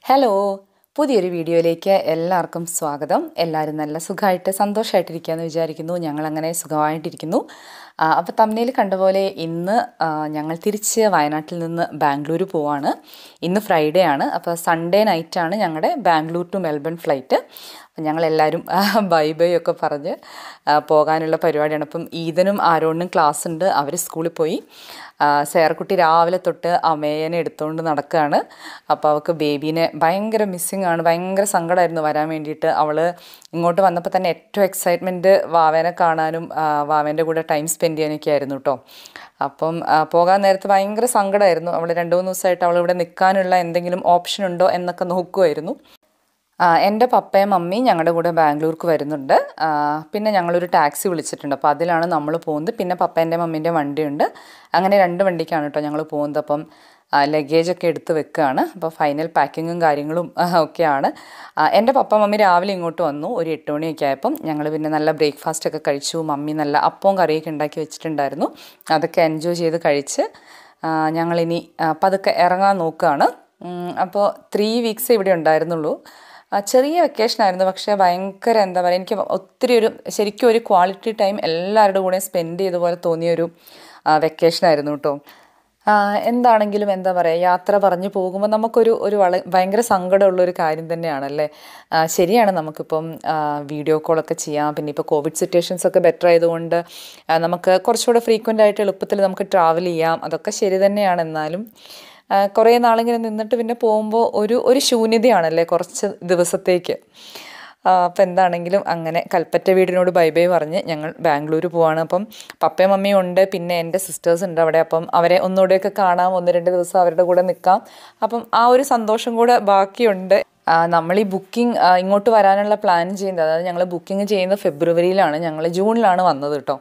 Hello പുതിയൊരു വീഡിയോയിലേക്ക് എല്ലാവർക്കും സ്വാഗതം എല്ലാവരും നല്ല സുഖമായിട്ട് സന്തോഷമായിട്ടിരിക്കുകയെന്ന് വിചാരിക്കുന്നു ഞങ്ങളങ്ങനെ സുഖമായിട്ടിരിക്കുന്നു അപ്പോൾ തമ്മിൽ കണ്ട പോലെ ഇന്ന് ആ, ഞങ്ങൾ തിരിച്ച് വയനാട്ടിൽ നിന്ന് ബാംഗ്ലൂർ പോവാണ് ഇന്ന് ഫ്രൈഡേ ആണ് അപ്പോൾ സൺഡേ നൈറ്റാണ് ഞങ്ങളുടെ ബാംഗ്ലൂർ ടു മെൽബൺ ഫ്ലൈറ്റ് അപ്പം ഞങ്ങളെല്ലാവരും ബൈ ബൈ ഒക്കെ പറഞ്ഞ് ആ, പോകാനുള്ള പരിപാടിയാണ് അപ്പം ഈദനും ആരോണിനും ക്ലാസ് ഉണ്ട് അവർ സ്കൂളിൽ പോയി ആ, സേറക്കുട്ടി രാവിലെ തൊട്ട് അമേയനെ എടുത്തുകൊണ്ട് നടക്കുകയാണ് അപ്പോൾ അവൾക്ക് ബേബീനെ ഭയങ്കര മിസ്സിങ് ആണ് ഭയങ്കര സങ്കടമായിരുന്നു വരാൻ വേണ്ടിയിട്ട് അവൾ ഇങ്ങോട്ട് വന്നപ്പോൾ തന്നെ ഏറ്റവും എക്സൈറ്റ്മെൻറ്റ് വാവേനെ കാണാനും ആ, വാവേൻ്റെ കൂടെ ടൈം സ്പെൻഡ് ചെയ്യാനൊക്കെ ആയിരുന്നു കേട്ടോ അപ്പം ആ, പോകാൻ നേരത്ത് ഭയങ്കര സങ്കടമായിരുന്നു അവൾ രണ്ട് മൂന്ന് ദിവസമായിട്ട് അവൾ ഇവിടെ നിൽക്കാനുള്ള എന്തെങ്കിലും ഓപ്ഷൻ ഉണ്ടോ എന്നൊക്കെ നോക്കുമായിരുന്നു ആ, എൻ്റെ പപ്പയും മമ്മിയും ഞങ്ങളുടെ കൂടെ ബാംഗ്ലൂർക്ക് വരുന്നുണ്ട് ആ, പിന്നെ ഞങ്ങളൊരു ടാക്സി വിളിച്ചിട്ടുണ്ട് അപ്പോൾ അതിലാണ് നമ്മൾ പോകുന്നത് പിന്നെ പപ്പേൻ്റെ മമ്മീൻ്റെ വണ്ടിയുണ്ട് അങ്ങനെ രണ്ട് വണ്ടിക്കാണ് കേട്ടോ ഞങ്ങൾ പോകുന്നത് അപ്പം ലഗേജൊക്കെ എടുത്ത് വെക്കുകയാണ് അപ്പോൾ ഫൈനൽ പാക്കിങ്ങും കാര്യങ്ങളും ആ, ഒക്കെയാണ് ആ, എൻ്റെ പപ്പ മമ്മി രാവിലെ ഇങ്ങോട്ട് വന്നു ഒരു എട്ട് മണിയൊക്കെ ആയപ്പം ഞങ്ങൾ പിന്നെ നല്ല ബ്രേക്ക്ഫാസ്റ്റ് ഒക്കെ കഴിച്ചു മമ്മി നല്ല അപ്പവും കറിയൊക്കെ ഉണ്ടാക്കി വെച്ചിട്ടുണ്ടായിരുന്നു അതൊക്കെ എൻജോയ് ചെയ്ത് കഴിച്ച് ആ, ഞങ്ങളിനി ആ, പതുക്കെ ഇറങ്ങാൻ നോക്കുകയാണ് അപ്പോൾ ത്രീ വീക്സ് ഇവിടെ ഉണ്ടായിരുന്നുള്ളൂ ആ, ചെറിയ വെക്കേഷൻ ആയിരുന്നു പക്ഷേ ഭയങ്കര എന്താ പറയുക എനിക്ക് ഒത്തിരി ഒരു ശരിക്കും ഒരു ക്വാളിറ്റി ടൈം എല്ലാവരുടെ കൂടെ സ്പെൻഡ് ചെയ്ത പോലെ തോന്നിയൊരു വെക്കേഷൻ ആയിരുന്നു കേട്ടോ ആ, എന്താണെങ്കിലും എന്താ പറയുക യാത്ര പറഞ്ഞു പോകുമ്പോൾ നമുക്കൊരു ഒരു വള ഭയങ്കര സങ്കടമുള്ള ഒരു കാര്യം തന്നെയാണല്ലേ ആ, ശരിയാണ് നമുക്കിപ്പം ആ, വീഡിയോ കോളൊക്കെ ചെയ്യാം പിന്നെ ഇപ്പോൾ കോവിഡ് സിറ്റുവേഷൻസ് ഒക്കെ ബെറ്റർ ആയതുകൊണ്ട് ആ, നമുക്ക് കുറച്ചുകൂടെ ഫ്രീക്വൻ്റ് ആയിട്ട് എളുപ്പത്തിൽ നമുക്ക് ട്രാവൽ ചെയ്യാം അതൊക്കെ ശരി തന്നെയാണ് എന്നാലും ആ, കുറേ നാളിങ്ങനെ നിന്നിട്ട് പിന്നെ പോകുമ്പോൾ ഒരു ഒരു ശൂന്യതയാണല്ലേ കുറച്ച് ദിവസത്തേക്ക് അപ്പം എന്താണെങ്കിലും അങ്ങനെ കൽപ്പറ്റ വീടിനോട് ബൈ ബൈ പറഞ്ഞ് ഞങ്ങൾ ബാംഗ്ലൂർ പോവാണ് അപ്പം പപ്പയും മമ്മിയും ഉണ്ട് പിന്നെ എൻ്റെ സിസ്റ്റേഴ്സ് ഉണ്ട് അവിടെ അപ്പം അവരെ ഒന്നുകൂടെയൊക്കെ കാണാം ഒന്ന് രണ്ട് ദിവസം അവരുടെ കൂടെ നിൽക്കാം അപ്പം ആ ഒരു സന്തോഷം കൂടെ ബാക്കിയുണ്ട് ആ, നമ്മൾ ഈ ബുക്കിംഗ് ഇങ്ങോട്ട് വരാനുള്ള പ്ലാൻ ചെയ്യുന്നത് അതായത് ഞങ്ങൾ ബുക്കിംഗ് ചെയ്യുന്നത് ഫെബ്രുവരിയിലാണ് ഞങ്ങൾ ജൂണിലാണ് വന്നത് കേട്ടോ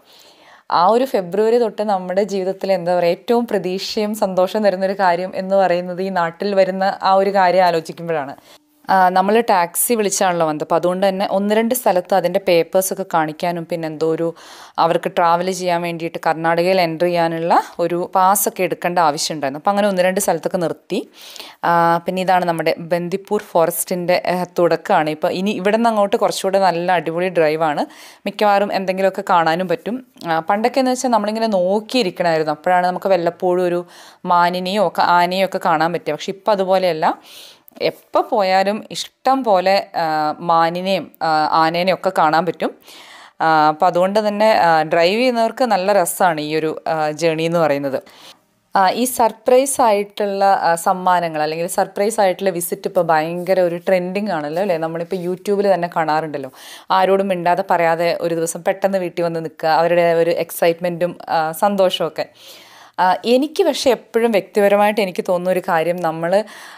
ആ ഒരു ഫെബ്രുവരി തൊട്ട് നമ്മുടെ ജീവിതത്തിൽ എന്താ പറയുക ഏറ്റവും പ്രതീക്ഷയും സന്തോഷം തരുന്നൊരു കാര്യം എന്ന് പറയുന്നത് ഈ നാട്ടിൽ വരുന്ന ആ ഒരു കാര്യം ആലോചിക്കുമ്പോഴാണ് നമ്മൾ ടാക്സി വിളിച്ചാണല്ലോ വന്നത് അപ്പോൾ അതുകൊണ്ട് തന്നെ ഒന്ന് രണ്ട് സ്ഥലത്ത് അതിൻ്റെ പേപ്പേഴ്സൊക്കെ കാണിക്കാനും പിന്നെ എന്തോ ഒരു അവർക്ക് ട്രാവൽ ചെയ്യാൻ വേണ്ടിയിട്ട് കർണാടകയിൽ എൻ്റർ ചെയ്യാനുള്ള ഒരു പാസ്സൊക്കെ എടുക്കേണ്ട ആവശ്യമുണ്ടായിരുന്നു അപ്പോൾ അങ്ങനെ ഒന്ന് രണ്ട് സ്ഥലത്തൊക്കെ നിർത്തി ആ, പിന്നെ ഇതാണ് നമ്മുടെ ബന്ദിപ്പൂർ ഫോറസ്റ്റിൻ്റെ തുടക്കമാണ് ഇപ്പോൾ ഇനി ഇവിടെ നിന്ന് അങ്ങോട്ട് കുറച്ചുകൂടെ നല്ല അടിപൊളി ഡ്രൈവാണ് മിക്കവാറും എന്തെങ്കിലുമൊക്കെ കാണാനും പറ്റും ആ, പണ്ടൊക്കെ എന്ന് വെച്ചാൽ നമ്മളിങ്ങനെ നോക്കിയിരിക്കണമായിരുന്നു അപ്പോഴാണ് നമുക്ക് വല്ലപ്പോഴും ഒരു മാനിനെയോ ഒക്കെ ആനയോ ഒക്കെ കാണാൻ പറ്റുക പക്ഷെ ഇപ്പം അതുപോലെയല്ല എപ്പോൾ പോയാലും ഇഷ്ടം പോലെ ആ, മാനിനെയും ആ, ആനേനെയും ഒക്കെ കാണാൻ പറ്റും അപ്പോൾ അതുകൊണ്ട് തന്നെ ഡ്രൈവ് ചെയ്യുന്നവർക്ക് നല്ല രസമാണ് ഈ ഒരു ജേണി എന്ന് പറയുന്നത് ആ, ഈ സർപ്രൈസ് ആയിട്ടുള്ള ആ, സമ്മാനങ്ങൾ അല്ലെങ്കിൽ സർപ്രൈസ് ആയിട്ടുള്ള വിസിറ്റ് ഇപ്പോൾ ഭയങ്കര ഒരു ട്രെൻഡിങ് ആണല്ലോ അല്ലേ നമ്മളിപ്പോൾ യൂട്യൂബിൽ തന്നെ കാണാറുണ്ടല്ലോ ആരോടും മിണ്ടാതെ പറയാതെ ഒരു ദിവസം പെട്ടെന്ന് വീട്ടിൽ വന്ന് നിൽക്കുക അവരുടെ ഒരു എക്സൈറ്റ്മെൻറ്റും സന്തോഷമൊക്കെ ആ, എനിക്ക് പക്ഷേ എപ്പോഴും വ്യക്തിപരമായിട്ട് എനിക്ക് തോന്നുന്ന ഒരു കാര്യം നമ്മൾ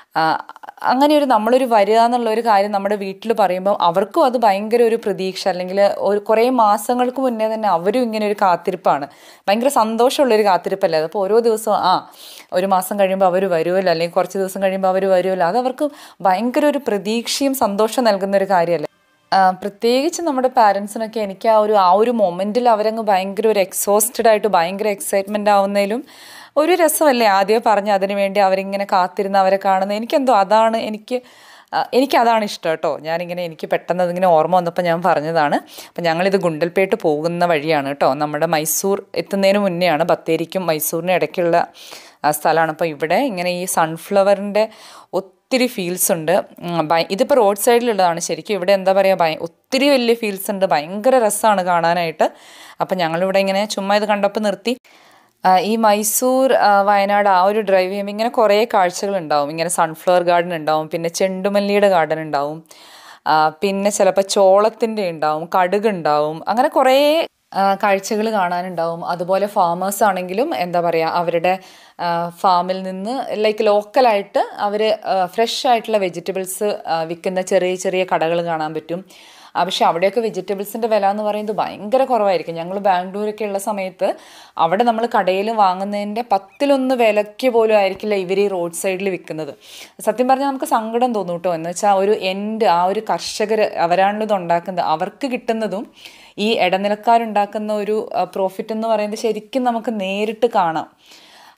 അങ്ങനെ ഒരു നമ്മളൊരു വരിക എന്നുള്ള ഒരു കാര്യം നമ്മുടെ വീട്ടിൽ പറയുമ്പോൾ അവർക്കും അത് ഭയങ്കര ഒരു പ്രതീക്ഷ അല്ലെങ്കിൽ ഒരു കുറേ മാസങ്ങൾക്ക് മുന്നേ തന്നെ അവരും ഇങ്ങനെ ഒരു കാത്തിരിപ്പാണ് ഭയങ്കര സന്തോഷമുള്ളൊരു കാത്തിരിപ്പല്ലേ അപ്പോൾ ഓരോ ദിവസവും ആ ഒരു മാസം കഴിയുമ്പോൾ അവർ വരുമല്ലോ അല്ലെങ്കിൽ കുറച്ച് ദിവസം കഴിയുമ്പോൾ അവർ വരുമല്ലോ അത് അവർക്ക് ഭയങ്കര ഒരു പ്രതീക്ഷയും സന്തോഷം നൽകുന്ന ഒരു കാര്യമല്ലേ ആ, പ്രത്യേകിച്ച് നമ്മുടെ പാരൻസിനൊക്കെ എനിക്ക് ആ ഒരു ആ ഒരു മൊമെൻറ്റിൽ അവരങ്ങ് ഭയങ്കര ഒരു എക്സോസ്റ്റഡ് ആയിട്ട് ഭയങ്കര എക്സൈറ്റ്മെൻ്റ് ആവുന്നതിലും ഒരു രസമല്ലേ ആദ്യമേ പറഞ്ഞ് അതിന് വേണ്ടി അവരിങ്ങനെ കാത്തിരുന്ന് അവരെ കാണുന്നത് എനിക്കെന്തോ അതാണ് എനിക്ക് ആ, എനിക്കതാണ് ഇഷ്ടം കേട്ടോ ഞാനിങ്ങനെ എനിക്ക് പെട്ടെന്ന് അതിങ്ങനെ ഓർമ്മ വന്നപ്പോൾ ഞാൻ പറഞ്ഞതാണ് അപ്പം ഞങ്ങളിത് ഗുണ്ടൽപേട്ട് പോകുന്ന വഴിയാണ് കേട്ടോ നമ്മുടെ മൈസൂർ എത്തുന്നതിന് മുന്നെയാണ് ബത്തേരിക്കും മൈസൂരിനും ഇടയ്ക്കുള്ള ആ, സ്ഥലമാണ് അപ്പോൾ ഇവിടെ ഇങ്ങനെ ഈ സൺഫ്ലവറിൻ്റെ ഒത്തിരി ഫീൽസ് ഉണ്ട് ഉം, ഭയ- ഇതിപ്പോൾ റോഡ് സൈഡിലുള്ളതാണ് ശരിക്കും ഇവിടെ എന്താ പറയുക ഭയ ഒത്തിരി വലിയ ഫീൽസ് ഉണ്ട് ഭയങ്കര രസമാണ് കാണാനായിട്ട് അപ്പം ഞങ്ങളിവിടെ ഇങ്ങനെ ചുമ്മാ ഇത് കണ്ടപ്പോൾ നിർത്തി ആ, ഈ മൈസൂർ ആ, വയനാട് ആ ഒരു ഡ്രൈവ് ചെയ്യുമ്പോൾ ഇങ്ങനെ കുറേ കാഴ്ചകൾ ഉണ്ടാവും ഇങ്ങനെ സൺഫ്ലവർ ഗാർഡൻ ഉണ്ടാവും പിന്നെ ചെണ്ടുമല്ലിയുടെ ഗാർഡൻ ഉണ്ടാവും ആ, പിന്നെ ചിലപ്പോൾ ചോളത്തിൻ്റെ ഉണ്ടാവും കടുക് ഉണ്ടാവും അങ്ങനെ കുറേ കാഴ്ചകൾ കാണാനുണ്ടാവും അതുപോലെ ഫാമേഴ്സ് ആണെങ്കിലും എന്താ പറയുക അവരുടെ ഫാമിൽ നിന്ന് ലൈക്ക് ലോക്കലായിട്ട് അവർ ഫ്രഷ് ആയിട്ടുള്ള വെജിറ്റബിൾസ് വിൽക്കുന്ന ചെറിയ ചെറിയ കടകൾ കാണാൻ പറ്റും ആ, പക്ഷെ അവിടെയൊക്കെ വെജിറ്റബിൾസിൻ്റെ വില എന്ന് പറയുന്നത് ഭയങ്കര കുറവായിരിക്കും ഞങ്ങൾ ബാംഗ്ലൂരൊക്കെ ഉള്ള സമയത്ത് അവിടെ നമ്മൾ കടയിൽ വാങ്ങുന്നതിൻ്റെ പത്തിലൊന്ന് വിലയ്ക്ക് പോലും ആയിരിക്കില്ല ഇവർ ഈ റോഡ് സൈഡിൽ വിൽക്കുന്നത് സത്യം പറഞ്ഞാൽ നമുക്ക് സങ്കടം തോന്നും കേട്ടോ എന്ന് വെച്ചാൽ ഒരു എൻഡ് ആ ഒരു കർഷകർ അവരാണല്ലോ ഇത് ഉണ്ടാക്കുന്നത് അവർക്ക് കിട്ടുന്നതും ഈ ഇടനിലക്കാരുണ്ടാക്കുന്ന ഒരു പ്രോഫിറ്റ് എന്ന് പറയുന്നത് ശരിക്കും നമുക്ക് നേരിട്ട് കാണാം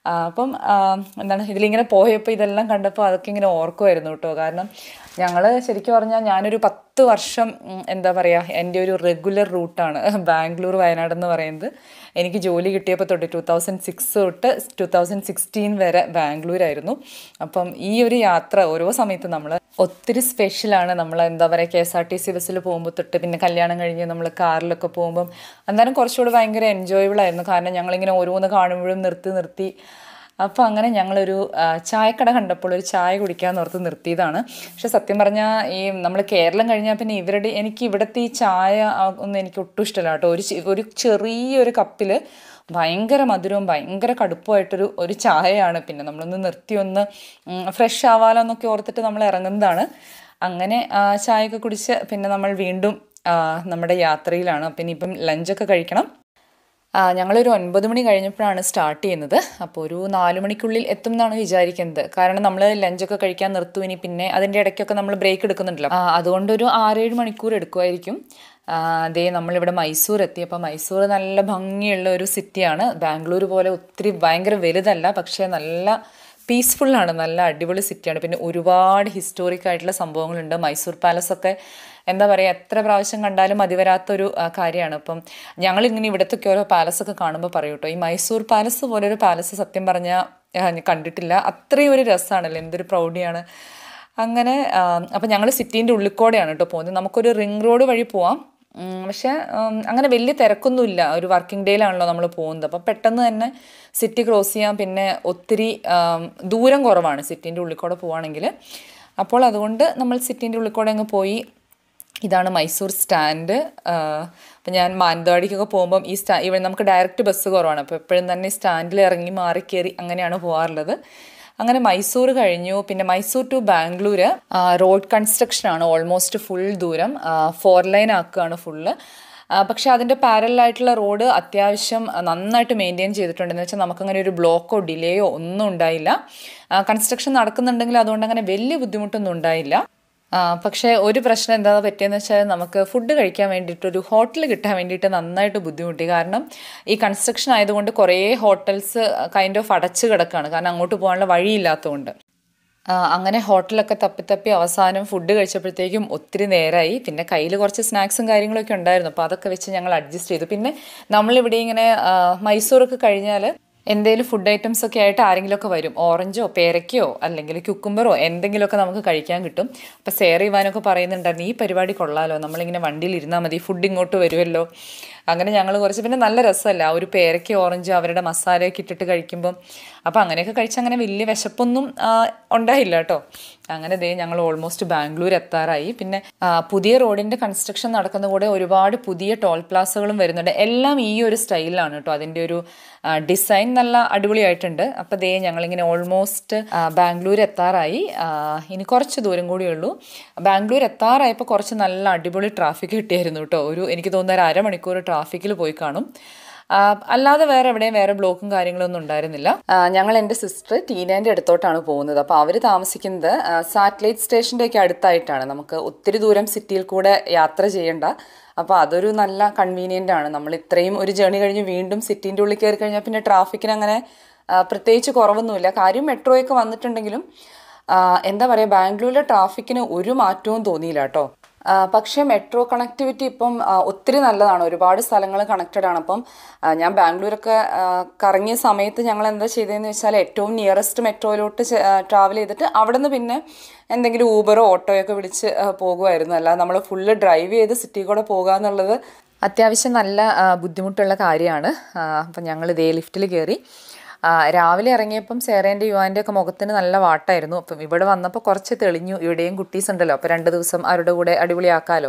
ആ, അപ്പം ആ, എന്താണ് ഇതിലിങ്ങനെ പോയപ്പോൾ ഇതെല്ലാം കണ്ടപ്പോൾ അതൊക്കെ ഇങ്ങനെ ഓർക്കുമായിരുന്നു കേട്ടോ കാരണം ഞങ്ങൾ ശരിക്കും പറഞ്ഞാൽ ഞാനൊരു പത്ത് വർഷം ഉം, എന്താ പറയുക എൻ്റെ ഒരു റെഗുലർ റൂട്ടാണ് ബാംഗ്ലൂർ വയനാട് എന്ന് പറയുന്നത് എനിക്ക് ജോലി കിട്ടിയപ്പോൾ തൊട്ട് ടു തൗസൻഡ് സിക്സ് തൊട്ട് ടു തൗസൻഡ് സിക്സ്റ്റീൻ വരെ ബാംഗ്ലൂരായിരുന്നു അപ്പം ഈ ഒരു യാത്ര ഓരോ സമയത്ത് നമ്മൾ ഒത്തിരി സ്പെഷ്യലാണ് നമ്മൾ എന്താ പറയുക K S R T C ബസ്സിൽ പോകുമ്പോൾ തൊട്ട് പിന്നെ കല്യാണം കഴിഞ്ഞ് നമ്മൾ കാറിലൊക്കെ പോകുമ്പം അന്നേരം കുറച്ചുകൂടി ഭയങ്കര എൻജോയബിൾ ആയിരുന്നു കാരണം ഞങ്ങളിങ്ങനെ ഓരോന്ന് കാണുമ്പോഴും നിർത്തി നിർത്തി അപ്പോൾ അങ്ങനെ ഞങ്ങളൊരു ആ, ചായക്കട കണ്ടപ്പോൾ ഒരു ചായ കുടിക്കാമെന്ന് ഓർത്ത് നിർത്തിയതാണ് പക്ഷെ സത്യം പറഞ്ഞാൽ ഈ നമ്മൾ കേരളം കഴിഞ്ഞാൽ പിന്നെ ഇവരുടെ എനിക്ക് ഇവിടുത്തെ ഈ ചായ ആ, ഒന്നും എനിക്ക് ഒട്ടും ഇഷ്ടമല്ല കേട്ടോ ഒരു ചെ- ഒരു ചെറിയൊരു കപ്പിൽ ഭയങ്കര മധുരവും ഭയങ്കര കടുപ്പമായിട്ടൊരു ഒരു ചായയാണ് പിന്നെ നമ്മളൊന്ന് നിർത്തി ഒന്ന് ഫ്രഷ് ആവാലോ എന്നൊക്കെ ഓർത്തിട്ട് നമ്മൾ ഇറങ്ങുന്നതാണ് അങ്ങനെ ആ, ചായയൊക്കെ കുടിച്ച് പിന്നെ നമ്മൾ വീണ്ടും ആ, നമ്മുടെ യാത്രയിലാണ് അപ്പം ഇനിയിപ്പം ലഞ്ചൊക്കെ കഴിക്കണം ആ, ഞങ്ങളൊരു ഒൻപത് മണി കഴിഞ്ഞപ്പോഴാണ് സ്റ്റാർട്ട് ചെയ്യുന്നത് അപ്പോൾ ഒരു നാല് മണിക്കുള്ളിൽ എത്തും എന്നാണ് വിചാരിക്കുന്നത് കാരണം നമ്മൾ ലഞ്ചൊക്കെ കഴിക്കാൻ നിർത്തും ഇനി പിന്നെ അതിൻ്റെ ഇടയ്ക്കൊക്കെ നമ്മൾ ബ്രേക്ക് എടുക്കുന്നുണ്ടല്ലോ ആ, അതുകൊണ്ടൊരു ആറേഴ് മണിക്കൂർ എടുക്കുമായിരിക്കും ആ, അതേ നമ്മളിവിടെ മൈസൂർ എത്തി അപ്പോൾ മൈസൂർ നല്ല ഭംഗിയുള്ള ഒരു സിറ്റിയാണ് ബാംഗ്ലൂർ പോലെ ഒത്തിരി ഭയങ്കര വലുതല്ല പക്ഷേ നല്ല പീസ്ഫുള്ളാണ് നല്ല അടിപൊളി സിറ്റിയാണ് പിന്നെ ഒരുപാട് ഹിസ്റ്റോറിക് ആയിട്ടുള്ള സംഭവങ്ങളുണ്ട് മൈസൂർ പാലസ് ഒക്കെ എന്താ പറയുക എത്ര പ്രാവശ്യം കണ്ടാലും മതിവരാത്തൊരു ആ, കാര്യമാണ് അപ്പം ഞങ്ങളിങ്ങനെ ഇവിടത്തൊക്കെ ഓരോ പാലസൊക്കെ കാണുമ്പോൾ പറയും കേട്ടോ ഈ മൈസൂർ പാലസ് പോലൊരു പാലസ് സത്യം പറഞ്ഞാൽ ഞാൻ കണ്ടിട്ടില്ല അത്രയും ഒരു രസമാണല്ലോ എന്തൊരു പ്രൗഢിയാണ് അങ്ങനെ അപ്പം ഞങ്ങൾ സിറ്റീൻ്റെ ഉള്ളിക്കൂടെയാണ് കേട്ടോ പോകുന്നത് നമുക്കൊരു റിംഗ് റോഡ് വഴി പോവാം ഉം, പക്ഷേ ഉം, അങ്ങനെ വലിയ തിരക്കൊന്നുമില്ല ഒരു വർക്കിംഗ് ഡേയിലാണല്ലോ നമ്മൾ പോകുന്നത് അപ്പം പെട്ടെന്ന് തന്നെ സിറ്റി ക്രോസ് ചെയ്യാം പിന്നെ ഒത്തിരി ആം, ദൂരം കുറവാണ് സിറ്റീൻ്റെ ഉള്ളിൽ കൂടെ പോവുകയാണെങ്കിൽ അപ്പോൾ അതുകൊണ്ട് നമ്മൾ സിറ്റീൻ്റെ ഉള്ളിൽ കൂടെ അങ്ങ് പോയി ഇതാണ് മൈസൂർ സ്റ്റാൻഡ് അപ്പം ഞാൻ മാനന്തവാടിക്കൊക്കെ പോകുമ്പം ഈ സ്റ്റാ ഇവിടെ നമുക്ക് ഡയറക്റ്റ് ബസ് കുറവാണ് അപ്പോൾ എപ്പോഴും തന്നെ സ്റ്റാൻഡിൽ ഇറങ്ങി മാറി കയറി അങ്ങനെയാണ് പോകാറുള്ളത് അങ്ങനെ മൈസൂർ കഴിഞ്ഞു പിന്നെ Mysore to Bangalore road construction ആണ് ഓൾമോസ്റ്റ് ഫുൾ ദൂരം ഫോർ ലൈൻ ആക്കുകയാണ് ഫുള്ള് പക്ഷേ അതിൻ്റെ പാരലായിട്ടുള്ള റോഡ് അത്യാവശ്യം ആ, നന്നായിട്ട് മെയിൻറ്റെയിൻ ചെയ്തിട്ടുണ്ട് എന്ന് വെച്ചാൽ നമുക്കങ്ങനെ ഒരു ബ്ലോക്കോ ഡിലേയോ ഒന്നും ഉണ്ടായില്ല കൺസ്ട്രക്ഷൻ നടക്കുന്നുണ്ടെങ്കിൽ അതുകൊണ്ട് അങ്ങനെ വലിയ ബുദ്ധിമുട്ടൊന്നും ഉണ്ടായില്ല ആ, പക്ഷേ ഒരു പ്രശ്നം എന്താ പറ്റിയെന്ന് വെച്ചാൽ നമുക്ക് ഫുഡ് കഴിക്കാൻ വേണ്ടിയിട്ട് ഒരു ഹോട്ടൽ കിട്ടാൻ വേണ്ടിയിട്ട് നന്നായിട്ട് ബുദ്ധിമുട്ടി കാരണം ഈ കൺസ്ട്രക്ഷൻ ആയതുകൊണ്ട് കുറേ ഹോട്ടൽസ് കൈൻഡ് ഓഫ് അടച്ചു കിടക്കുകയാണ് കാരണം അങ്ങോട്ട് പോകാനുള്ള വഴിയില്ലാത്തതുകൊണ്ട് ആ, അങ്ങനെ ഹോട്ടലൊക്കെ തപ്പി തപ്പി അവസാനം ഫുഡ് കഴിച്ചപ്പോഴത്തേക്കും ഒത്തിരി നേരമായി പിന്നെ കയ്യിൽ കുറച്ച് സ്നാക്സും കാര്യങ്ങളൊക്കെ ഉണ്ടായിരുന്നു അപ്പോൾ അതൊക്കെ വെച്ച് ഞങ്ങൾ അഡ്ജസ്റ്റ് ചെയ്തു പിന്നെ നമ്മളിവിടെ ഇങ്ങനെ ആ, മൈസൂറൊക്കെ കഴിഞ്ഞാൽ എന്തെങ്കിലും ഫുഡ് ഐറ്റംസ് ഒക്കെ ആയിട്ട് ആരെങ്കിലുമൊക്കെ വരും ഓറഞ്ചോ പേരയ്ക്കയോ അല്ലെങ്കിൽ കുക്കുംബറോ എന്തെങ്കിലുമൊക്കെ നമുക്ക് കഴിക്കാൻ കിട്ടും അപ്പോൾ സേർ ഇവാനൊക്കെ പറയുന്നുണ്ടായിരുന്നു ഈ പരിപാടി കൊള്ളാലോ നമ്മളിങ്ങനെ വണ്ടിയിൽ ഇരുന്നാൽ മതി ഫുഡ് ഇങ്ങോട്ട് വരുമല്ലോ അങ്ങനെ ഞങ്ങൾ കുറച്ച് പിന്നെ നല്ല രസമല്ല ആ ഒരു പേരയ്ക്ക ഓറഞ്ച് അവരുടെ മസാലയൊക്കെ ഇട്ടിട്ട് കഴിക്കുമ്പം അപ്പോൾ അങ്ങനെയൊക്കെ കഴിച്ച് അങ്ങനെ വലിയ വിശപ്പൊന്നും ആ, ഉണ്ടായില്ല കേട്ടോ അങ്ങനെ ദേ ഞങ്ങൾ ഓൾമോസ്റ്റ് ബാംഗ്ലൂർ എത്താറായി പിന്നെ ആ, പുതിയ റോഡിൻ്റെ കൺസ്ട്രക്ഷൻ നടക്കുന്ന കൂടെ ഒരുപാട് പുതിയ ടോൾ പ്ലാസകളും വരുന്നുണ്ട് എല്ലാം ഈ ഒരു സ്റ്റൈലിലാണ് കേട്ടോ അതിൻ്റെ ഒരു ഡിസൈൻ നല്ല അടിപൊളിയായിട്ടുണ്ട് അപ്പോൾ ദേ ഞങ്ങളിങ്ങനെ ഓൾമോസ്റ്റ് ബാംഗ്ലൂർ എത്താറായി ആ, ഇനി കുറച്ച് ദൂരം കൂടിയേ ഉള്ളൂ ബാംഗ്ലൂർ എത്താറായപ്പോൾ കുറച്ച് നല്ല അടിപൊളി ട്രാഫിക് കിട്ടിയായിരുന്നു കേട്ടോ ഒരു എനിക്ക് തോന്നുന്ന ഒരു അരമണിക്കൂർ ട്രാഫിക്കിൽ പോയി കാണും ആ, അല്ലാതെ വേറെ എവിടെയും വേറെ ബ്ലോക്കും കാര്യങ്ങളൊന്നും ഉണ്ടായിരുന്നില്ല ആ, ഞങ്ങൾ എൻ്റെ സിസ്റ്റർ ടീനേൻ്റെ അടുത്തോട്ടാണ് പോകുന്നത് അപ്പോൾ അവർ താമസിക്കുന്നത് സാറ്റലൈറ്റ് സ്റ്റേഷൻ്റെ ഒക്കെ അടുത്തായിട്ടാണ് നമുക്ക് ഒത്തിരി ദൂരം സിറ്റിയിൽ കൂടെ യാത്ര ചെയ്യേണ്ട അപ്പോൾ അതൊരു നല്ല കൺവീനിയൻ്റ് ആണ് നമ്മൾ ഇത്രയും ഒരു ജേണി കഴിഞ്ഞ് വീണ്ടും സിറ്റീൻ്റെ ഉള്ളിൽ കയറി കഴിഞ്ഞാൽ പിന്നെ ട്രാഫിക്കിന് അങ്ങനെ ആ, പ്രത്യേകിച്ച് കുറവൊന്നുമില്ല കാര്യം മെട്രോയൊക്കെ വന്നിട്ടുണ്ടെങ്കിലും ആ, എന്താ പറയുക ബാംഗ്ലൂരിലെ ട്രാഫിക്കിന് ഒരു മാറ്റവും തോന്നിയില്ല കേട്ടോ ആ, പക്ഷേ മെട്രോ കണക്ടിവിറ്റി ഇപ്പം ആ, ഒത്തിരി നല്ലതാണ് ഒരുപാട് സ്ഥലങ്ങൾ കണക്റ്റഡ് ആണ് അപ്പം ആ, ഞാൻ ബാംഗ്ലൂരൊക്കെ ആ, കറങ്ങിയ സമയത്ത് ഞങ്ങൾ എന്താ ചെയ്തതെന്ന് വെച്ചാൽ ഏറ്റവും നിയറസ്റ്റ് മെട്രോയിലോട്ട് ട്രാവൽ ചെയ്തിട്ട് അവിടെ നിന്ന് പിന്നെ എന്തെങ്കിലും ഊബറോ ഓട്ടോയോ ഒക്കെ വിളിച്ച് ആ, പോകുമായിരുന്നു അല്ലാതെ നമ്മൾ ഫുള്ള് ഡ്രൈവ് ചെയ്ത് സിറ്റി കൂടെ പോകുക എന്നുള്ളത് അത്യാവശ്യം നല്ല ആ, ബുദ്ധിമുട്ടുള്ള കാര്യമാണ് അപ്പം ഞങ്ങൾ ഇതേ ലിഫ്റ്റിൽ കയറി ആ, രാവിലെ ഇറങ്ങിയപ്പം സേറേൻ്റെ യുവാൻ്റെ ഒക്കെ മുഖത്തിന് നല്ല വാട്ടായിരുന്നു അപ്പം ഇവിടെ വന്നപ്പോൾ കുറച്ച് തെളിഞ്ഞു ഇവിടെയും കുട്ടീസ് ഉണ്ടല്ലോ അപ്പോൾ രണ്ട് ദിവസം അവരുടെ കൂടെ അടിപൊളിയാക്കാമല്ലോ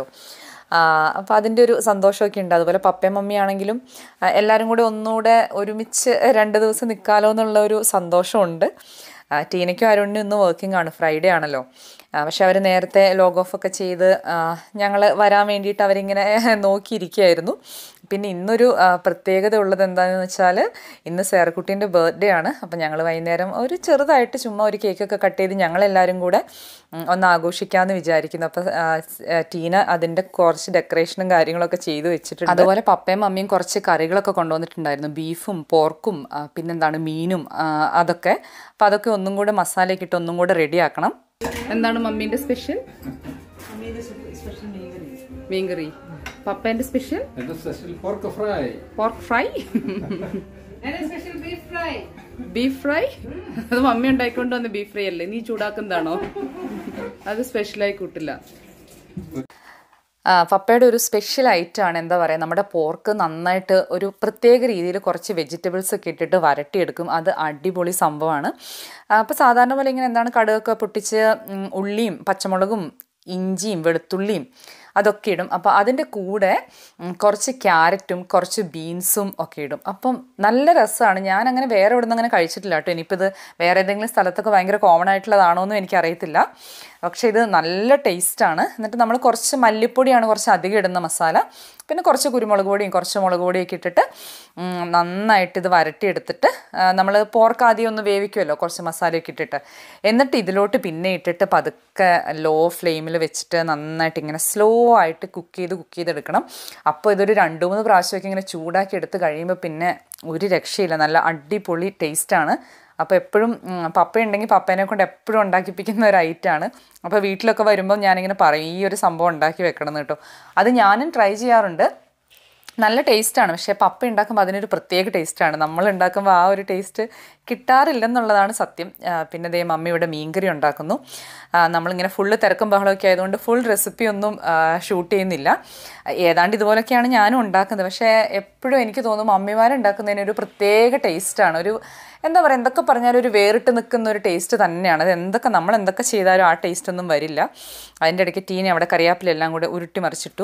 അപ്പോൾ അതിൻ്റെ ഒരു സന്തോഷമൊക്കെ ഉണ്ട് അതുപോലെ പപ്പയും മമ്മിയാണെങ്കിലും ആ, എല്ലാവരും കൂടെ ഒന്നുകൂടെ ഒരുമിച്ച് രണ്ട് ദിവസം നിൽക്കാമല്ലോ എന്നുള്ള ഒരു സന്തോഷമുണ്ട് ആ, ടീനയ്ക്കും അരുണിനും ഇന്ന് വർക്കിംഗ് ആണ് ഫ്രൈഡേ ആണല്ലോ ആ, പക്ഷെ അവർ നേരത്തെ ലോഗ് ഓഫ് ഒക്കെ ചെയ്ത് ഞങ്ങൾ വരാൻ വേണ്ടിയിട്ട് അവരിങ്ങനെ നോക്കിയിരിക്കുകയായിരുന്നു പിന്നെ ഇന്നൊരു ആ, പ്രത്യേകത ഉള്ളത് എന്താണെന്ന് വെച്ചാൽ ഇന്ന് സേറക്കുട്ടീൻ്റെ ബർത്ത്ഡേ ആണ് അപ്പം ഞങ്ങൾ വൈകുന്നേരം ഒരു ചെറുതായിട്ട് ചുമ്മാ ഒരു കേക്കൊക്കെ കട്ട് ചെയ്ത് ഞങ്ങളെല്ലാവരും കൂടെ ഉം, ഒന്ന് ആഘോഷിക്കാമെന്ന് വിചാരിക്കുന്നു അപ്പോൾ ടീന അതിൻ്റെ കുറച്ച് ഡെക്കറേഷനും കാര്യങ്ങളൊക്കെ ചെയ്ത് വെച്ചിട്ടുണ്ട് അതുപോലെ പപ്പയും മമ്മിയും കുറച്ച് കറികളൊക്കെ കൊണ്ടുവന്നിട്ടുണ്ടായിരുന്നു ബീഫും പോർക്കും ആ, പിന്നെന്താണ് മീനും ആ, അതൊക്കെ അപ്പം അതൊക്കെ ഒന്നും കൂടെ മസാലയൊക്കെ ഇട്ട് ഒന്നും കൂടെ റെഡിയാക്കണം എന്താണ് മമ്മീൻ്റെ സ്പെഷ്യൽ മീൻകറി പപ്പേൻ്റെ special Это special pork fry. Pork fry special beef fry beef fry അത് മമ്മി ഉണ്ടാക്കിക്കൊണ്ട് വന്ന ബീഫ് ഫ്രൈ അല്ലേ നീ ചൂടാക്കുന്നതാണോ അത് സ്പെഷ്യലായി കൂട്ടില്ല ആ, പപ്പയുടെ ഒരു സ്പെഷ്യൽ ഐറ്റം ആണ് എന്താ പറയുക നമ്മുടെ പോർക്ക് നന്നായിട്ട് ഒരു പ്രത്യേക രീതിയിൽ കുറച്ച് വെജിറ്റബിൾസ് ഒക്കെ ഇട്ടിട്ട് വരട്ടിയെടുക്കും അത് അടിപൊളി സംഭവമാണ് അപ്പോൾ സാധാരണ പോലെ ഇങ്ങനെ എന്താണ് കടുകൊക്കെ പൊട്ടിച്ച് ഉം, ഉള്ളിയും പച്ചമുളകും ഇഞ്ചിയും വെളുത്തുള്ളിയും അതൊക്കെ ഇടും അപ്പോൾ അതിൻ്റെ കൂടെ ഉം, കുറച്ച് ക്യാരറ്റും കുറച്ച് ബീൻസും ഒക്കെ ഇടും അപ്പം നല്ല രസമാണ് ഞാൻ അങ്ങനെ വേറെ എവിടെ നിന്ന് അങ്ങനെ കഴിച്ചിട്ടില്ല കേട്ടോ ഇനിയിപ്പോൾ ഇത് വേറെ ഏതെങ്കിലും സ്ഥലത്തൊക്കെ ഭയങ്കര കോമൺ ആയിട്ടുള്ളതാണോ എന്നും എനിക്കറിയത്തില്ല പക്ഷേ ഇത് നല്ല ടേസ്റ്റാണ് എന്നിട്ട് നമ്മൾ കുറച്ച് മല്ലിപ്പൊടിയാണ് കുറച്ച് അധികം ഇടുന്ന മസാല പിന്നെ കുറച്ച് കുരുമുളക് പൊടിയും കുറച്ച് മുളക് പൊടിയൊക്കെ ഇട്ടിട്ട് ഉം, നന്നായിട്ട് ഇത് വരട്ടിയെടുത്തിട്ട് നമ്മൾ പോർക്ക് ആദ്യം ഒന്ന് വേവിക്കുമല്ലോ കുറച്ച് മസാലയൊക്കെ ഇട്ടിട്ട് എന്നിട്ട് ഇതിലോട്ട് പിന്നെ ഇട്ടിട്ട് പതുക്കെ ലോ ഫ്ലെയിമിൽ വെച്ചിട്ട് നന്നായിട്ട് ഇങ്ങനെ സ്ലോ ആയിട്ട് കുക്ക് ചെയ്ത് കുക്ക് ചെയ്തെടുക്കണം അപ്പോൾ ഇതൊരു രണ്ട് മൂന്ന് പ്രാവശ്യമൊക്കെ ഇങ്ങനെ ചൂടാക്കി എടുത്ത് കഴിയുമ്പോൾ പിന്നെ ഒരു രക്ഷയില്ല നല്ല അടിപൊളി ടേസ്റ്റാണ് അപ്പോൾ എപ്പോഴും ഉം, പപ്പ ഉണ്ടെങ്കിൽ പപ്പേനെ കൊണ്ട് എപ്പോഴും ഉണ്ടാക്കിപ്പിക്കുന്ന ഒരു ഐറ്റാണ് അപ്പോൾ വീട്ടിലൊക്കെ വരുമ്പോൾ ഞാനിങ്ങനെ പറയും ഈ ഒരു സംഭവം ഉണ്ടാക്കി വെക്കണം എന്ന് കേട്ടോ അത് ഞാനും ട്രൈ ചെയ്യാറുണ്ട് നല്ല ടേസ്റ്റാണ് പക്ഷേ പപ്പ ഉണ്ടാക്കുമ്പോൾ അതിനൊരു പ്രത്യേക ടേസ്റ്റാണ് നമ്മൾ ഉണ്ടാക്കുമ്പോൾ ആ ഒരു ടേസ്റ്റ് കിട്ടാറില്ലെന്നുള്ളതാണ് സത്യം ആ, പിന്നെ ദേ മമ്മി ഇവിടെ മീൻകറി ഉണ്ടാക്കുന്നു ആ, നമ്മളിങ്ങനെ ഫുള്ള് തിരക്കും ബഹളമൊക്കെ ആയതുകൊണ്ട് ഫുൾ റെസിപ്പി ഒന്നും ഷൂട്ട് ചെയ്യുന്നില്ല ഏതാണ്ട് ഇതുപോലൊക്കെയാണ് ഞാനും ഉണ്ടാക്കുന്നത് പക്ഷേ എപ്പോഴും എനിക്ക് തോന്നും മമ്മിമാരുണ്ടാക്കുന്നതിന് ഒരു പ്രത്യേക ടേസ്റ്റാണ് ഒരു എന്താ പറയുക എന്തൊക്കെ പറഞ്ഞാലും ഒരു വേറിട്ട് നിൽക്കുന്ന ഒരു ടേസ്റ്റ് തന്നെയാണ് അത് എന്തൊക്കെ നമ്മൾ എന്തൊക്കെ ചെയ്താലും ആ ടേസ്റ്റ് ഒന്നും വരില്ല അതിൻ്റെ ഇടയ്ക്ക് ടീനെ അവിടെ കറിയാപ്പിലെല്ലാം കൂടെ ഉരുട്ടി മറിച്ചിട്ടു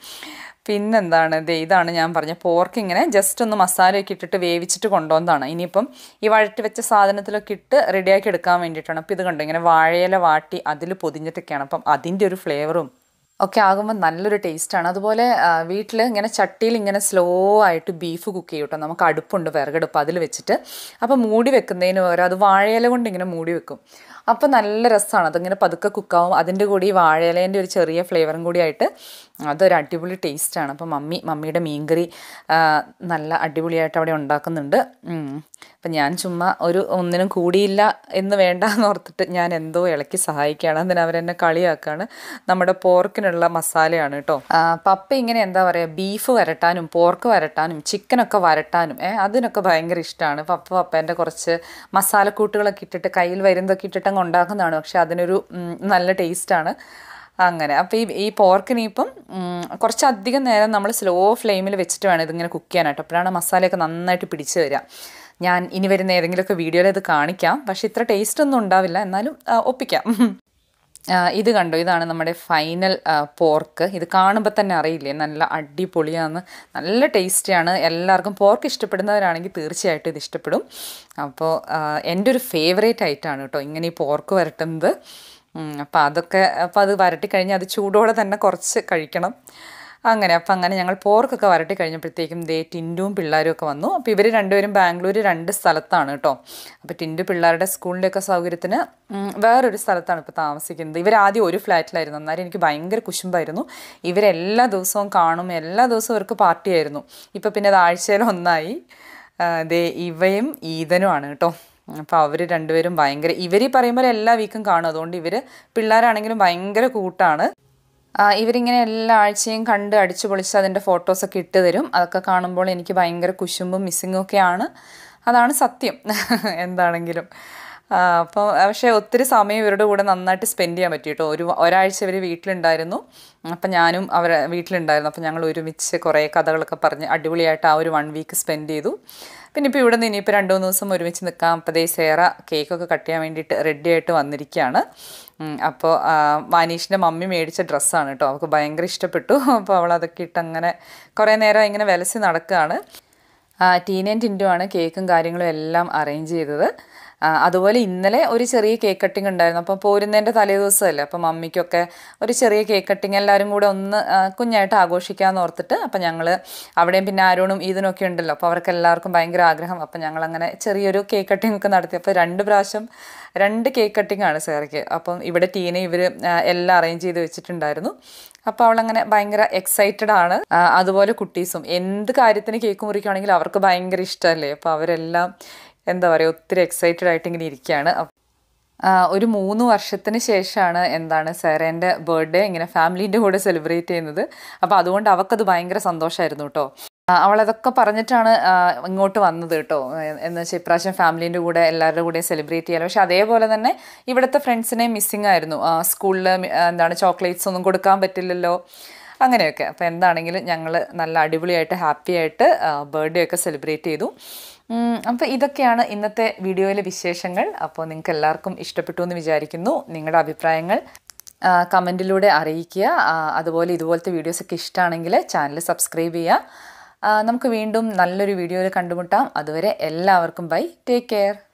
പിന്നെന്താണ് ദേ ഇതാണ് ഞാൻ പറഞ്ഞ പോർക്ക് ഇങ്ങനെ ജസ്റ്റ് ഒന്ന് മസാലയൊക്കെ ഇട്ടിട്ട് വേവിച്ചിട്ട് കൊണ്ടുവന്നതാണ് ഇനിയിപ്പം ഈ വഴറ്റി വെച്ച സാധനത്തിലൊക്കെ ഇട്ട് റെഡിയാക്കി എടുക്കാൻ വേണ്ടിയിട്ടാണ് അപ്പോൾ ഇത് കണ്ടോ ഇങ്ങനെ വാഴയില വാട്ടി അതിൽ പൊതിഞ്ഞിട്ടൊക്കെയാണ് അപ്പം അതിൻ്റെ ഒരു ഫ്ലേവറും ഒക്കെ ആകുമ്പോൾ നല്ലൊരു ടേസ്റ്റാണ് അതുപോലെ വീട്ടിൽ ഇങ്ങനെ ചട്ടിയിൽ ഇങ്ങനെ സ്ലോ ആയിട്ട് ബീഫ് കുക്ക് ചെയ്യും കേട്ടോ നമുക്ക് അടുപ്പുണ്ട് വിറകടുപ്പ് അതിൽ വെച്ചിട്ട് അപ്പോൾ മൂടി വെക്കുന്നതിന് പകരം അത് വാഴയില കൊണ്ട് ഇങ്ങനെ മൂടി വെക്കും അപ്പോൾ നല്ല രസമാണ് അതിങ്ങനെ പതുക്കെ കുക്കാവും അതിൻ്റെ കൂടി ഈ വാഴയിലേൻ്റെ ഒരു ചെറിയ ഫ്ലേവറും കൂടി ആയിട്ട് അതൊരു അടിപൊളി ടേസ്റ്റാണ് അപ്പോൾ മമ്മി മമ്മിയുടെ മീൻകറി ആ, നല്ല അടിപൊളിയായിട്ട് അവിടെ ഉണ്ടാക്കുന്നുണ്ട് ഉം. അപ്പം ഞാൻ ചുമ്മാ ഒരു ഒന്നിനും കൂടിയില്ല എന്ന് വേണ്ട എന്ന് ഓർത്തിട്ട് ഞാൻ എന്തോ ഇളക്കി സഹായിക്കുകയാണ് അതിന് അവരെന്നെ കളിയാക്കാണ് നമ്മുടെ പോർക്കിനുള്ള മസാലയാണ് കേട്ടോ ആ, പപ്പ ഇങ്ങനെ എന്താ പറയുക ബീഫ് വരട്ടാനും പോർക്ക് വരട്ടാനും ചിക്കനൊക്കെ വരട്ടാനും ഏ അതിനൊക്കെ ഭയങ്കര ഇഷ്ടമാണ് പപ്പ പപ്പേൻ്റെ കുറച്ച് മസാലക്കൂട്ടുകളൊക്കെ ഇട്ടിട്ട് കയ്യിൽ വരുന്നതൊക്കെ ഇട്ടിട്ട് അങ്ങ് ഉണ്ടാക്കുന്നതാണ് പക്ഷെ അതിനൊരു ഉം, നല്ല ടേസ്റ്റാണ് അങ്ങനെ അപ്പോൾ ഈ ഈ പോർക്കിന് ഇപ്പം ഉം, കുറച്ചധികം നേരം നമ്മൾ സ്ലോ ഫ്ലെയിമിൽ വെച്ചിട്ട് വേണം ഇതിങ്ങനെ കുക്ക് ചെയ്യാനായിട്ട് അപ്പോഴാണ് മസാലയൊക്കെ നന്നായിട്ട് പിടിച്ച് വരിക ഞാൻ ഇനി വരുന്ന ഏതെങ്കിലുമൊക്കെ വീഡിയോയിൽ ഇത് കാണിക്കാം പക്ഷേ ഇത്ര ടേസ്റ്റ് ഒന്നും ഉണ്ടാവില്ല എന്നാലും ആ, ഒപ്പിക്കാം ആ, ഇത് കണ്ടോ ഇതാണ് നമ്മുടെ ഫൈനൽ പോർക്ക് ഇത് കാണുമ്പോൾ തന്നെ അറിയില്ലേ നല്ല അടിപൊളിയാണ് നല്ല ടേസ്റ്റിയാണ് എല്ലാവർക്കും പോർക്ക് ഇഷ്ടപ്പെടുന്നവരാണെങ്കിൽ തീർച്ചയായിട്ടും ഇത് ഇഷ്ടപ്പെടും അപ്പോൾ ആ, എൻ്റെ ഒരു ഫേവറേറ്റ് ആയിട്ടാണ് കേട്ടോ ഇങ്ങനെ ഈ പോർക്ക് വരട്ടുന്നത് അപ്പോൾ അതൊക്കെ അപ്പോൾ അത് വരട്ടി കഴിഞ്ഞാൽ അത് ചൂടോടെ തന്നെ കുറച്ച് കഴിക്കണം അങ്ങനെ അപ്പം അങ്ങനെ ഞങ്ങൾ പോർക്കൊക്കെ വരട്ടി കഴിഞ്ഞപ്പോഴത്തേക്കും ദേ ടിൻറ്റും പിള്ളേരും ഒക്കെ വന്നു അപ്പോൾ ഇവർ രണ്ടുപേരും ബാംഗ്ലൂർ രണ്ട് സ്ഥലത്താണ് കേട്ടോ അപ്പോൾ ടിൻറ്റു പിള്ളേരുടെ സ്കൂളിൻ്റെയൊക്കെ സൗകര്യത്തിന് ഉം, വേറൊരു സ്ഥലത്താണ് ഇപ്പോൾ താമസിക്കുന്നത് ഇവർ ആദ്യം ഒരു ഫ്ലാറ്റിലായിരുന്നു അന്നേരം എനിക്ക് ഭയങ്കര കുശുമ്പായിരുന്നു ഇവരെല്ലാ ദിവസവും കാണും എല്ലാ ദിവസവും ഇവർക്ക് പാർട്ടിയായിരുന്നു ഇപ്പോൾ പിന്നെ അത് ആഴ്ചയിൽ ഒന്നായി ആ, ദേ ഇവയും ഈതനുമാണ് കേട്ടോ അപ്പോൾ അവർ രണ്ടുപേരും ഭയങ്കര ഇവർ ഈ പറയുമ്പോൾ എല്ലാ വീക്കും കാണും അതുകൊണ്ട് ഇവർ പിള്ളേരാണെങ്കിലും ഭയങ്കര കൂട്ടാണ് ആ, ഇവരിങ്ങനെ എല്ലാ ആഴ്ചയും കണ്ട് അടിച്ചു പൊളിച്ച് അതിൻ്റെ ഫോട്ടോസൊക്കെ ഇട്ട് തരും അതൊക്കെ കാണുമ്പോൾ എനിക്ക് ഭയങ്കര കുശുമ്പും മിസ്സിങ്ങും ഒക്കെയാണ് അതാണ് സത്യം എന്താണെങ്കിലും ആ, അപ്പോൾ പക്ഷേ ഒത്തിരി സമയം ഇവരുടെ കൂടെ നന്നായിട്ട് സ്പെൻഡ് ചെയ്യാൻ പറ്റി കേട്ടോ ഒരു ഒരാഴ്ച ഇവർ വീട്ടിലുണ്ടായിരുന്നു അപ്പം ഞാനും അവർ വീട്ടിലുണ്ടായിരുന്നു അപ്പം ഞങ്ങൾ ഒരുമിച്ച് കുറേ കഥകളൊക്കെ പറഞ്ഞ് അടിപൊളിയായിട്ട് ആ ഒരു വൺ വീക്ക് സ്പെൻഡ് ചെയ്തു പിന്നെ ഇപ്പോൾ ഇവിടെ നിന്ന് ഇനിയിപ്പോൾ രണ്ട് മൂന്ന് ദിവസം ഒരുമിച്ച് നിൽക്കാം അപ്പോൾ ദേ സേറ കേക്കൊക്കെ കട്ട് ചെയ്യാൻ വേണ്ടിയിട്ട് റെഡി ആയിട്ട് വന്നിരിക്കുകയാണ് ഉം, അപ്പോൾ ആ, വാനീഷിൻ്റെ മമ്മി മേടിച്ച ഡ്രസ്സാണ് കേട്ടോ അവൾക്ക് ഭയങ്കര ഇഷ്ടപ്പെട്ടു അപ്പോൾ അവൾ അതൊക്കെ ഇട്ട് അങ്ങനെ കുറേ നേരം ഇങ്ങനെ വിലസി നടക്കുകയാണ് ടീനേൻ ടിൻറ്റുമാണ് കേക്കും കാര്യങ്ങളും എല്ലാം അറേഞ്ച് ചെയ്തത് ആ, അതുപോലെ ഇന്നലെ ഒരു ചെറിയ കേക്ക് കട്ടിങ് ഉണ്ടായിരുന്നു അപ്പോൾ പോരുന്നതിൻ്റെ തലേ ദിവസമല്ലേ അപ്പം മമ്മിക്കൊക്കെ ഒരു ചെറിയ കേക്ക് കട്ടിങ് എല്ലാവരും കൂടെ ഒന്ന് ആ, കുഞ്ഞായിട്ട് ആഘോഷിക്കാമെന്ന് ഓർത്തിട്ട് അപ്പം ഞങ്ങൾ അവിടെയും പിന്നെ ആരോണും ഈദിനൊക്കെ ഉണ്ടല്ലോ അപ്പോൾ അവർക്ക് എല്ലാവർക്കും ഭയങ്കര ആഗ്രഹം അപ്പം ഞങ്ങൾ അങ്ങനെ ചെറിയൊരു കേക്ക് കട്ടിങ് ഒക്കെ നടത്തി അപ്പോൾ രണ്ട് പ്രാവശ്യം രണ്ട് കേക്ക് കട്ടിങ് ആണ് സാറയ്ക്ക് അപ്പം ഇവിടെ ടീന ഇവർ എല്ലാം അറേഞ്ച് ചെയ്ത് വെച്ചിട്ടുണ്ടായിരുന്നു അപ്പോൾ അവളങ്ങനെ ഭയങ്കര എക്സൈറ്റഡ് ആണ് ആ, അതുപോലെ കുട്ടീസും എന്ത് കാര്യത്തിന് കേക്ക് മുറിക്കുകയാണെങ്കിലും അവർക്ക് ഭയങ്കര ഇഷ്ടമല്ലേ അപ്പോൾ അവരെല്ലാം എന്താ പറയുക ഒത്തിരി എക്സൈറ്റഡ് ആയിട്ട് ഇങ്ങനെ ഇരിക്കുകയാണ് അപ്പ- ആ, ഒരു മൂന്ന് വർഷത്തിന് ശേഷമാണ് എന്താണ് സാറേൻ്റെ ബർത്ത്ഡേ ഇങ്ങനെ ഫാമിലീൻ്റെ കൂടെ സെലിബ്രേറ്റ് ചെയ്യുന്നത് അപ്പോൾ അതുകൊണ്ട് അവൾക്കത് ഭയങ്കര സന്തോഷമായിരുന്നു കേട്ടോ ആ, അവളതൊക്കെ പറഞ്ഞിട്ടാണ് ആ, ഇങ്ങോട്ട് വന്നത് കേട്ടോ എ- എന്ന് വെച്ചാൽ ഇപ്രാവശ്യം ഫാമിലീൻ്റെ കൂടെ എല്ലാവരുടെ കൂടെ സെലിബ്രേറ്റ് ചെയ്യാൻ പക്ഷെ അതേപോലെ തന്നെ ഇവിടുത്തെ ഫ്രണ്ട്സിനെ മിസ്സിങ് ആയിരുന്നു സ്കൂളിൽ എന്താണ് ചോക്ലേറ്റ്സ് ഒന്നും കൊടുക്കാൻ പറ്റില്ലല്ലോ അങ്ങനെയൊക്കെ അപ്പോൾ എന്താണെങ്കിലും ഞങ്ങൾ നല്ല അടിപൊളിയായിട്ട് ഹാപ്പി ആയിട്ട് ബർത്ത്ഡേ ഒക്കെ സെലിബ്രേറ്റ് ചെയ്തു അപ്പോൾ ഇതൊക്കെയാണ് ഇന്നത്തെ വീഡിയോയിലെ വിശേഷങ്ങൾ അപ്പോൾ നിങ്ങൾക്ക് എല്ലാവർക്കും ഇഷ്ടപ്പെട്ടു എന്ന് വിചാരിക്കുന്നു നിങ്ങളുടെ അഭിപ്രായങ്ങൾ കമൻറ്റിലൂടെ അറിയിക്കുക ആ, അതുപോലെ ഇതുപോലത്തെ വീഡിയോസൊക്കെ ഇഷ്ടമാണെങ്കിൽ ചാനൽ സബ്സ്ക്രൈബ് ചെയ്യുക ആ, നമുക്ക് വീണ്ടും നല്ലൊരു വീഡിയോയിൽ കണ്ടുമുട്ടാം അതുവരെ എല്ലാവർക്കും ബൈ ടേക്ക് കെയർ